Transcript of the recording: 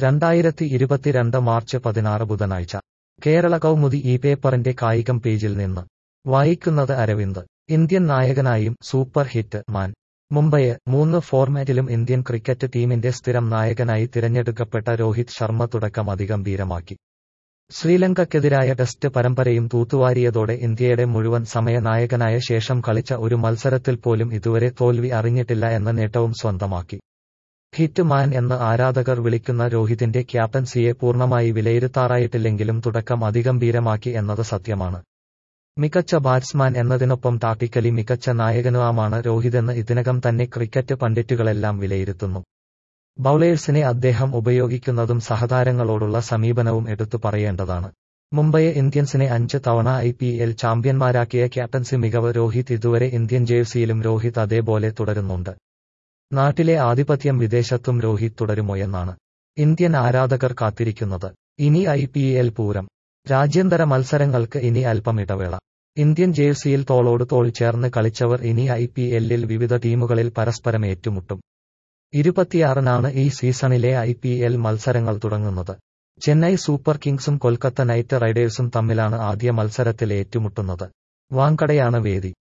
രണ്ടായിരത്തി ഇരുപത്തിരണ്ട് മാർച്ച് പതിനാറ് ബുധനാഴ്ച കേരള കൗമുദി ഈ പേപ്പറിന്റെ കായികം പേജിൽ നിന്ന് വായിക്കുന്നത് അരവിന്ദ് ഇന്ത്യൻ നായകനായും സൂപ്പർ ഹിറ്റ് മാൻ മുംബൈ മൂന്ന് ഫോർമാറ്റിലും ഇന്ത്യൻ ക്രിക്കറ്റ് ടീമിന്റെ സ്ഥിരം നായകനായി തിരഞ്ഞെടുക്കപ്പെട്ട രോഹിത് ശർമ്മ തുടക്കം അതിഗംഭീരമാക്കി ശ്രീലങ്കയ്ക്കെതിരായ ടെസ്റ്റ് പരമ്പരയും തൂത്തുവാരിയതോടെ ഇന്ത്യയുടെ മുഴുവൻ സമയ നായകനായ ശേഷം കളിച്ച ഒരു മത്സരത്തിൽ പോലും ഇതുവരെ തോൽവി അറിഞ്ഞിട്ടില്ല എന്ന നേട്ടവും സ്വന്തമാക്കി ഹിറ്റ് മാൻ എന്ന് ആരാധകർ വിളിക്കുന്ന രോഹിതിന്റെ ക്യാപ്റ്റൻസിയെ പൂർണ്ണമായി വിലയിരുത്താറായിട്ടില്ലെങ്കിലും തുടക്കം അതിഗംഭീരമാക്കി എന്നത് സത്യമാണ് മികച്ച ബാറ്റ്സ്മാൻ എന്നതിനൊപ്പം ടാക്ടിക്കലി മികച്ച നായകനുമാണ് രോഹിതെന്ന് ഇതിനകം തന്നെ ക്രിക്കറ്റ് പണ്ഡിറ്റുകളെല്ലാം വിലയിരുത്തുന്നു ബൌളേഴ്സിനെ അദ്ദേഹം ഉപയോഗിക്കുന്നതും സഹതാരങ്ങളോടുള്ള സമീപനവും എടുത്തു പറയേണ്ടതാണ് മുംബൈ ഇന്ത്യൻസിനെ അഞ്ച് തവണ ഐ പി എൽ ചാമ്പ്യന്മാരാക്കിയ ക്യാപ്റ്റൻസി മികവ് രോഹിത് ഇതുവരെ ഇന്ത്യൻ ജേഴ്സിയിലും രോഹിത് അതേപോലെ തുടരുന്നുണ്ട് നാട്ടിലെ ആധിപത്യം വിദേശത്തും രോഹിത് തുടരുമോയെന്നാണ് ഇന്ത്യൻ ആരാധകർ കാത്തിരിക്കുന്നത് ഇനി ഐ പി എൽ പൂരം രാജ്യാന്തര മത്സരങ്ങൾക്ക് ഇനി അല്പം ഇടവേള ഇന്ത്യൻ ജേഴ്സിയിൽ തോളോട് തോൾ ചേർന്ന് കളിച്ചവർ ഇനി ഐ പി എല്ലിൽ വിവിധ ടീമുകളിൽ പരസ്പരം ഏറ്റുമുട്ടും ഇരുപത്തിയാറിനാണ് ഈ സീസണിലെ ഐ പി എൽ മത്സരങ്ങൾ തുടങ്ങുന്നത് ചെന്നൈ സൂപ്പർ കിങ്സും കൊൽക്കത്ത നൈറ്റ് റൈഡേഴ്സും തമ്മിലാണ് ആദ്യ മത്സരത്തിൽ ഏറ്റുമുട്ടുന്നത് വാങ്കടയാണ് വേദി